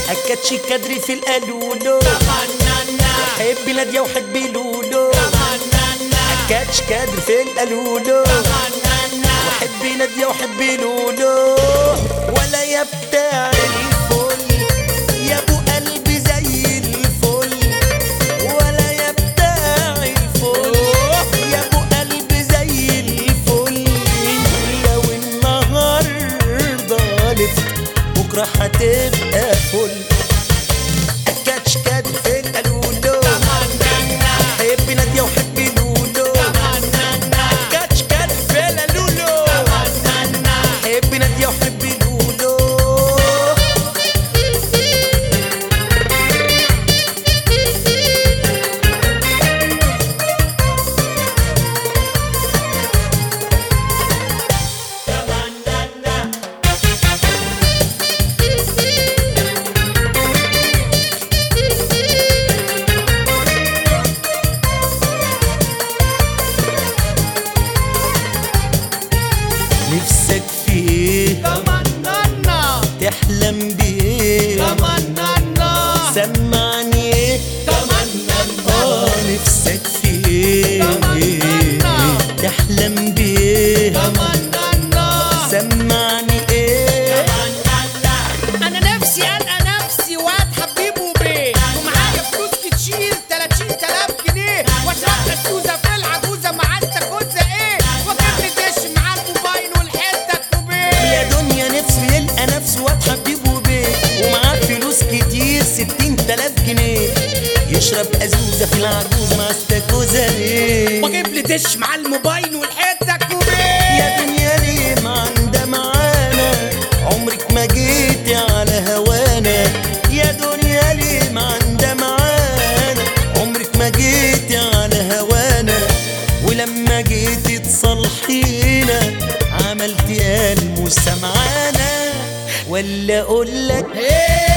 اكدش كدري في القالولو حبي نادية وحبي لولو اكدش كدري في القالولو وحبي نادية وحبي لولو ولا يا بتاع الفل يا ابو قلبي زي الفل ولا يا بتاع الفل يا ابو قلبي زي الفل لو النهارده لفت بكره هتبقى فل كاتش كات في القالولو حبي نادية وحبي لولو كاتش كات في القالولو حبي نادية وحبي لولو نفسك في ايه تحلم بايه سمعني ايه اه نفسك في ايه تحلم بايه سمعني ايه انا نفسي القى نفسي واد حبيب وبيه ومعايا فلوس كتير 30000 جنيه واشرب السوزه في العجوزه مع التكوزه ايه واجيب لي دش مع الموبايل والحته كوبيه يا دنيا نفسه يلقى نفسه واد حبيب وبيه ومعاه فلوس كتير ستين تلاف جنيه يشرب أزوزة في العجوزة مع استاكوزة ليه واجيب لي دش مع الموبايل والحته كوبيه يا دنيا ليه ما عندها معانا عمرك ما جيتي على هوانا يا دنيا ليه ما عندها معانا عمرك ما جيتي على هوانا ولما جيتي تصلحينا عملتي قلب وسمعانا ولا اقول لك ايه